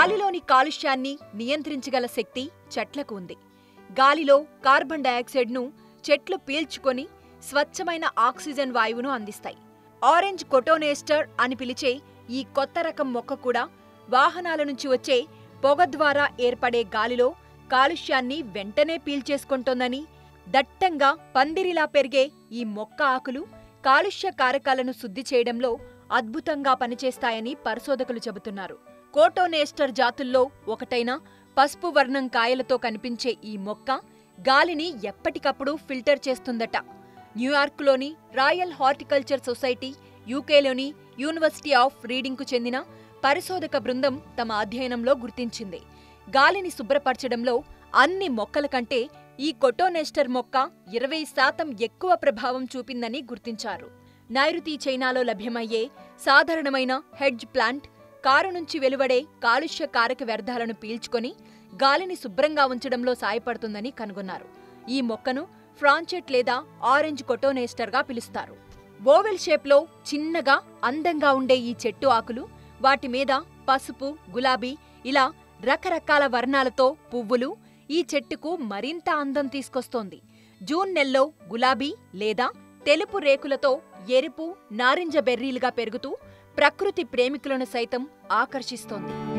గాలిలోని కాలుష్యాన్ని నియంత్రించగల శక్తి చెట్లకు ఉంది గాలిలో కార్బన్ డయాక్సైడ్ను చెట్లు పీల్చుకొని స్వచ్ఛమైన ఆక్సిజన్ వాయువును అందిస్తాయి ఆరెంజ్ కొటోనేస్టర్ అని పిలిచే ఈ కొత్త రకం మొక్క కూడా వాహనాల నుంచి వచ్చే పొగ ద్వారా ఏర్పడే గాలిలో కాలుష్యాన్ని వెంటనే పీల్చేసుకుంటోందని దట్టంగా పందిరిలా పెరిగే ఈ మొక్క ఆకులు కాలుష్య కారకాలను శుద్ధి చేయడంలో అద్భుతంగా పనిచేస్తాయని పరిశోధకులు చెబుతున్నారు కోటోనేస్టర్ జాతుల్లో ఒకటైన పసుపు వర్ణం కాయలతో కనిపించే ఈ మొక్క గాలిని ఎప్పటికప్పుడు ఫిల్టర్ చేస్తుందట న్యూయార్క్లోని రాయల్ హార్టికల్చర్ సొసైటీ యూకేలోని యూనివర్సిటీ ఆఫ్ రీడింగ్కు చెందిన పరిశోధక బృందం తమ అధ్యయనంలో గుర్తించింది గాలిని శుభ్రపరచడంలో అన్ని మొక్కల కంటే ఈ కొటోనెస్టర్ మొక్క ఇరవై శాతం ఎక్కువ ప్రభావం చూపిందని గుర్తించారు నైరుతి చైనాలో లభ్యమయ్యే సాధారణమైన హెడ్జ్ ప్లాంట్ కారు నుంచి వెలువడే కాలుష్య కారక వ్యర్థాలను పీల్చుకొని గాలిని శుభ్రంగా ఉంచడంలో సాయపడుతుందని కనుగొన్నారు ఈ మొక్కను ఫ్రాంచెట్ లేదా ఆరెంజ్ కొటోనేస్టర్గా పిలుస్తారు ఓవెల్ షేప్లో చిన్నగా అందంగా ఉండే ఈ చెట్టు ఆకులు వాటి మీద పసుపు గులాబీ ఇలా రకరకాల వర్ణాలతో పువ్వులు ఈ చెట్టుకు మరింత అందం తీసుకొస్తోంది జూన్ నెల్లో గులాబీ లేదా తెలుపు రేకులతో ఎరుపు నారింజ బెర్రీలుగా పెరుగుతూ ప్రకృతి ప్రేమికులను సైతం ఆకర్షిస్తోంది